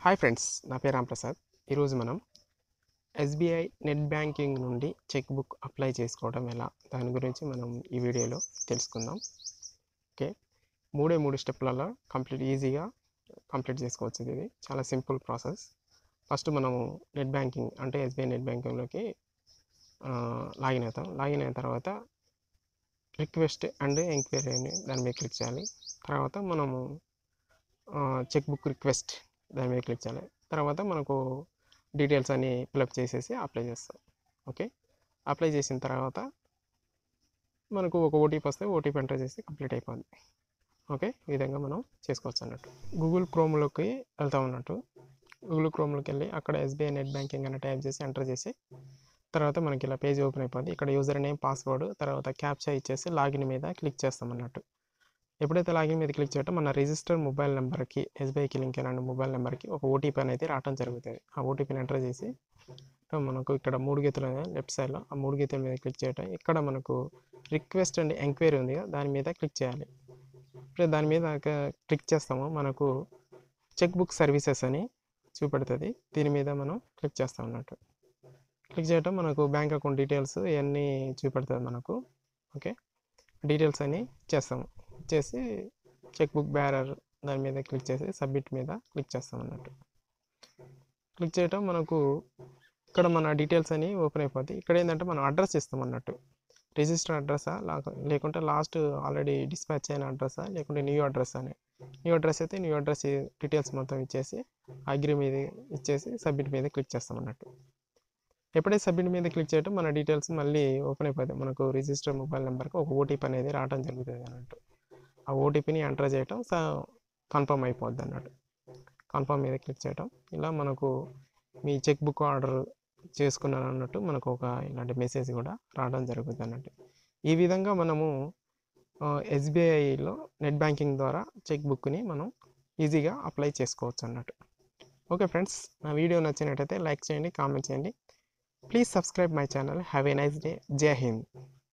hi friends నా పేరు రాంప్రసాద్ ఈరోజు మనం ఎస్బీఐ నెట్ బ్యాంకింగ్ నుండి చెక్ బుక్ అప్లై చేసుకోవడం ఎలా దాని గురించి మనం ఈ వీడియోలో తెలుసుకుందాం ఓకే మూడే మూడు స్టెప్లలో కంప్లీట్ ఈజీగా కంప్లీట్ చేసుకోవచ్చు ఇది చాలా సింపుల్ ప్రాసెస్ ఫస్ట్ మనము నెట్ బ్యాంకింగ్ అంటే ఎస్బీఐ నెట్ బ్యాంకింగ్లోకి లాగిన్ అవుతాం లాగిన్ అయిన తర్వాత రిక్వెస్ట్ అండ్ ఎంక్వైరీ అని దాని మీద క్లిక్ చేయాలి తర్వాత మనము చెక్ బుక్ రిక్వెస్ట్ దాని మీద క్లిక్ చేయాలి తర్వాత మనకు డీటెయిల్స్ అన్ని ఫిలప్ చేసేసి అప్లై చేస్తాం ఓకే అప్లై చేసిన తర్వాత మనకు ఒక ఓటీపీ వస్తే ఓటీపీ ఎంటర్ చేసి కంప్లీట్ అయిపోద్ది ఓకే ఈ విధంగా మనం చేసుకోవచ్చు అన్నట్టు గూగుల్ క్రోమ్లోకి వెళ్తాం అన్నట్టు గూగుల్ క్రోమ్లోకి వెళ్ళి అక్కడ ఎస్బీఐ నెట్ బ్యాంకింగ్ అని టైప్ చేసి ఎంటర్ చేసి తర్వాత మనకి ఇలా పేజ్ ఓపెన్ అయిపోద్ది ఇక్కడ యూజర్ నేమ్ పాస్వర్డ్ తర్వాత క్యాప్చా ఇచ్చేసి లాగిన్ మీద క్లిక్ చేస్తాం అన్నట్టు ఎప్పుడైతే లాగిన్ మీద క్లిక్ చేయటం మన రిజిస్టర్ మొబైల్ నెంబర్కి ఎస్బీఐకి లింక్ అయిన మొబైల్ నెంబర్కి ఒక ఓటీపీ అనేది రావడం జరుగుతుంది ఆ ఓటీపీని ఎంటర్ చేసి మనకు ఇక్కడ మూడు గీతలు లెఫ్ట్ సైడ్లో ఆ మూడు గీతల మీద క్లిక్ చేయటం ఇక్కడ మనకు రిక్వెస్ట్ అండ్ ఎంక్వైరీ ఉంది కదా దాని మీద క్లిక్ చేయాలి ఇప్పుడు దాని మీద క్లిక్ చేస్తాము మనకు చెక్ బుక్ సర్వీసెస్ అని చూపెడుతుంది దీని మీద మనం క్లిక్ చేస్తాం అన్నట్టు క్లిక్ చేయటం మనకు బ్యాంక్ అకౌంట్ డీటెయిల్స్ ఇవన్నీ చూపెడుతుంది మనకు ఓకే డీటెయిల్స్ అని చేస్తాము చేసి చెక్ బుక్ బ్యారర్ దాని మీద క్లిక్ చేసి సబ్మిట్ మీద క్లిక్ చేస్తాం అన్నట్టు క్లిక్ చేయటం మనకు ఇక్కడ మన డీటెయిల్స్ అని ఓపెన్ అయిపోతాయి ఇక్కడ ఏంటంటే మనం అడ్రస్ ఇస్తాం అన్నట్టు రిజిస్టర్ అడ్రస్సా లేకుంటే లాస్ట్ ఆల్రెడీ డిస్పాచ్ అయిన అడ్రస్సా లేకుంటే న్యూ అడ్రస్ అని న్యూ అడ్రస్ అయితే న్యూ అడ్రస్ డీటెయిల్స్ మొత్తం ఇచ్చేసి అగ్రి మీద ఇచ్చేసి సబ్మిట్ మీద క్లిక్ చేస్తాం అన్నట్టు ఎప్పుడైతే సబ్మిట్ మీద క్లిక్ చేయటం మన డీటెయిల్స్ మళ్ళీ ఓపెన్ అయిపోతాయి మనకు రిజిస్టర్ మొబైల్ నెంబర్కి ఒక ఓటీపీ అనేది రావడం జరుగుతుంది అన్నట్టు ఆ ఓటీపీని ఎంటర్ చేయటం కన్ఫర్మ్ అయిపోద్ది అన్నట్టు కన్ఫర్మ్ మీద క్లిక్ చేయటం ఇలా మనకు మీ చెక్ బుక్ ఆర్డర్ చేసుకున్నాను అన్నట్టు మనకు ఒక ఇలాంటి మెసేజ్ కూడా రావడం జరుగుతుంది అన్నట్టు ఈ విధంగా మనము ఎస్బీఐలో నెట్ బ్యాంకింగ్ ద్వారా చెక్ బుక్ని మనం ఈజీగా అప్లై చేసుకోవచ్చు అన్నట్టు ఓకే ఫ్రెండ్స్ నా వీడియో నచ్చినట్టయితే లైక్ చేయండి కామెంట్ చేయండి please subscribe my channel have a nice day Jai Hind